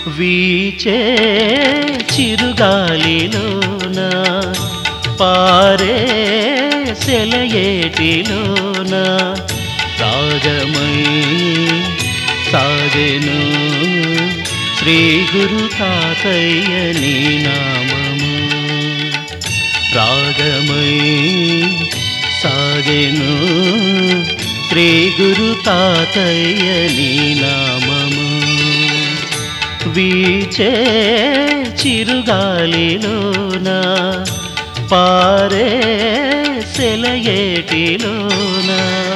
వీచే చిరుగాలిలోన పారే సెలయేటిలోన రాగమై సాగెను శ్రీ గురు తాతయ్య నీ నామము రాగమై సాగెను శ్రీ గురు తాతయ్య నీ నామము వీచే చిరుగాలిలోన పారే సెలయేటిలోన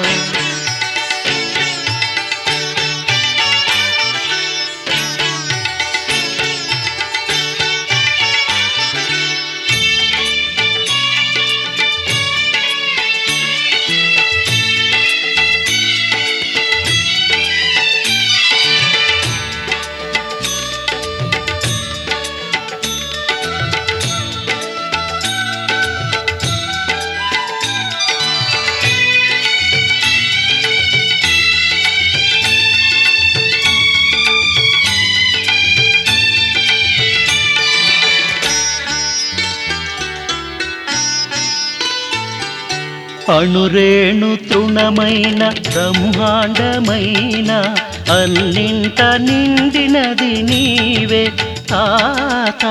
అణురేణు తృణమైన బ్రహ్మాండమైన అన్నింట నిండినది నీవే తాత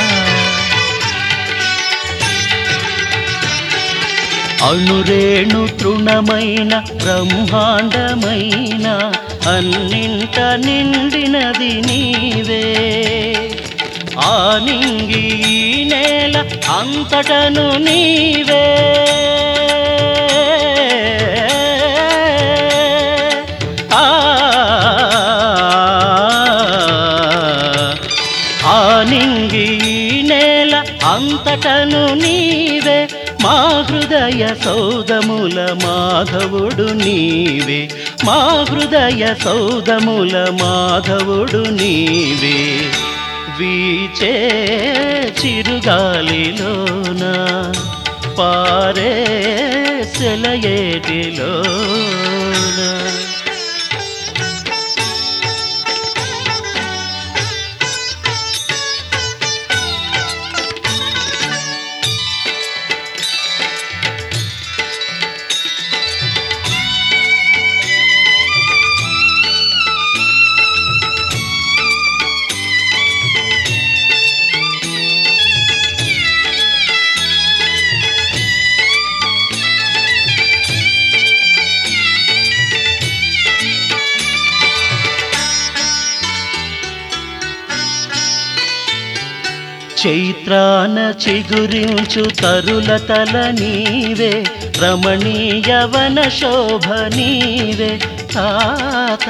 అణురేణు తృణమైన బ్రహ్మాండమైన అన్నింట నిండినది నీవే ఆనింగి ఈ నేల అంతటను నీవే ఆ ఆనింగి ఈ నేల అంతటను నీవే మా హృదయ సౌదముల మాధవుడు నీవే మా హృదయ సౌదముల మాధవుడు నీవే వీచే చిరుగాలిలోన పారే సెలయేటిలోన చైత్రాన చిగురించు తరుల తల నీవే రమణీయవన శోభ నీవే తాత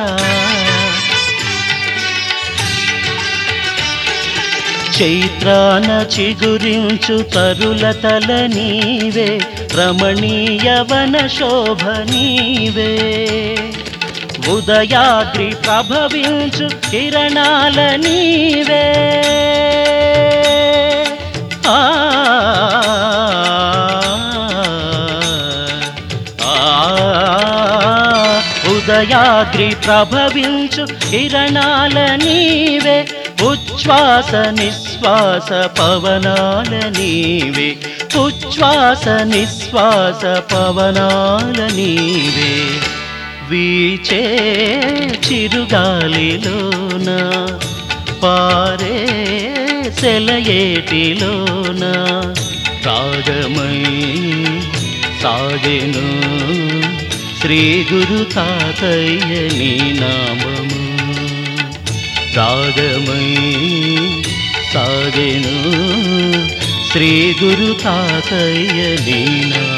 చైత్రాన చిగురించు తరుల తల నీవే రమణీయవన శోభ నీవే ఉదయాగ్రి ప్రభవించు కిరణాల నీవే ఆ ఆ, ఉదయాగ్రి ప్రభవించు కిరణాల నీవే ఉచ్ఛ్వాస నిశ్వాస పవనాల నీవే ఉచ్ఛ్వాస నిశ్వాస పవనాల నీవే వీచే చిరుగాలిలోన పారే సెలయేటిలోన రాగమై సాగెను శ్రీ గురు తాతయ్య నీ నామము రాగమై సాగెను శ్రీ గురు తాతయ్య నీ నామము